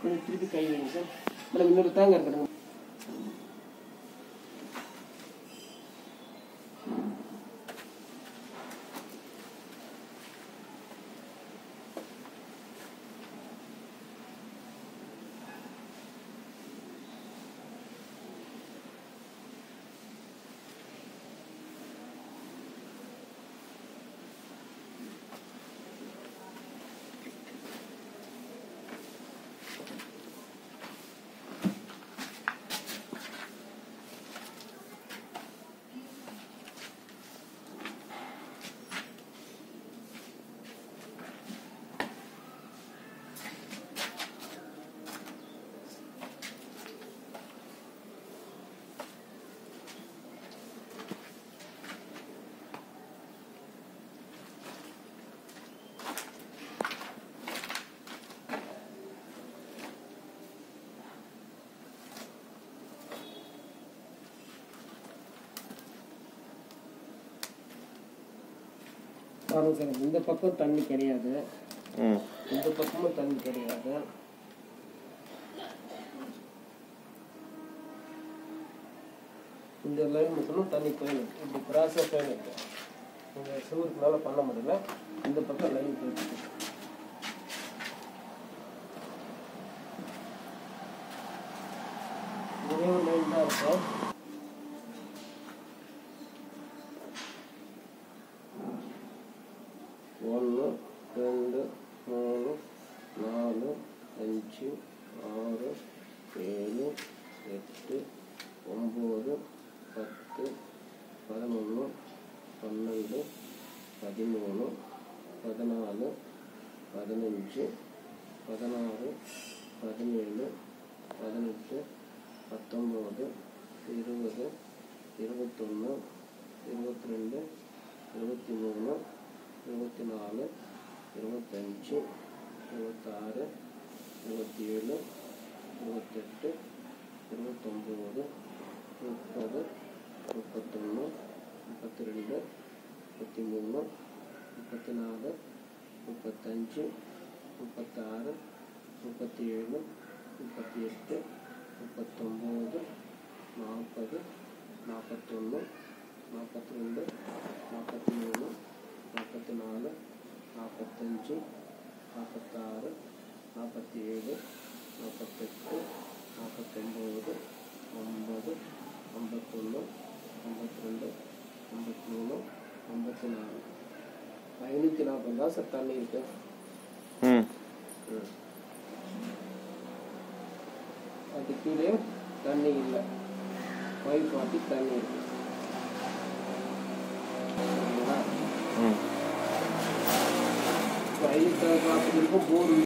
கொஞ்சம் திருப்பி கை வைங்க சார் மேடம் இன்னொரு தேங்காய் இருக்கட்டும் பாருங்க சார் இந்த பக்கம் தண்ணி கிடையாது ம் இந்த பக்கமும் தண்ணி கிடையாது இந்த லைன் மட்டும் தண்ணி போயிருக்கு இப்படி கிராஸாக போயிருக்கு இந்த சுவருக்கு மேலே பண்ண முடியல இந்த பக்கம் லைன் போயிருக்கு ஒரே ஒரு லைன் தான் இருக்கும் ஒன்று ரெண்டு மூணு நாலு அஞ்சு ஆறு ஏழு எட்டு ஒம்பது பத்து பதினொன்று பன்னெண்டு பதிமூணு பதினாலு பதினஞ்சு பதினாறு பதினேழு பதினெட்டு பத்தொம்பது இருபது இருபத்தொன்று இருபத்தி ரெண்டு இருபத்தி மூணு இருபத்தி நாலு இருபத்தஞ்சு இருபத்தாறு இருபத்தி ஏழு இருபத்தெட்டு இருபத்தொம்போது முப்பது முப்பத்தொன்று முப்பத்தி ரெண்டு முப்பத்தி மூணு முப்பத்தி நாலு முப்பத்தஞ்சு முப்பத்தாறு முப்பத்தி ஏழு முப்பத்தி எட்டு முப்பத்தொம்போது நாற்பது நாற்பத்தொன்று நாற்பத்தி ரெண்டு நாற்பத்தி மூணு நாற்பத்தி நாலு நாற்பத்தஞ்சு நாற்பத்தாறு நாற்பத்தி ஏழு நாற்பத்தெட்டு நாற்பத்தொம்போது ஐம்பது ஐம்பத்தொன்று ஐம்பத்தி ரெண்டு ஐம்பத்தி மூணு ஐம்பத்தி நாலு ஐநூற்றி நாற்பது தான் சார் தண்ணி இருக்கு ம் ம். அது கீழே தண்ணி இல்லை ஃபைவ் ஃபார்ட்டி தண்ணி இருக்கு சரிங்களா ம் இப்போ ஐநூற்றி நாற்பது இருக்கும் போர்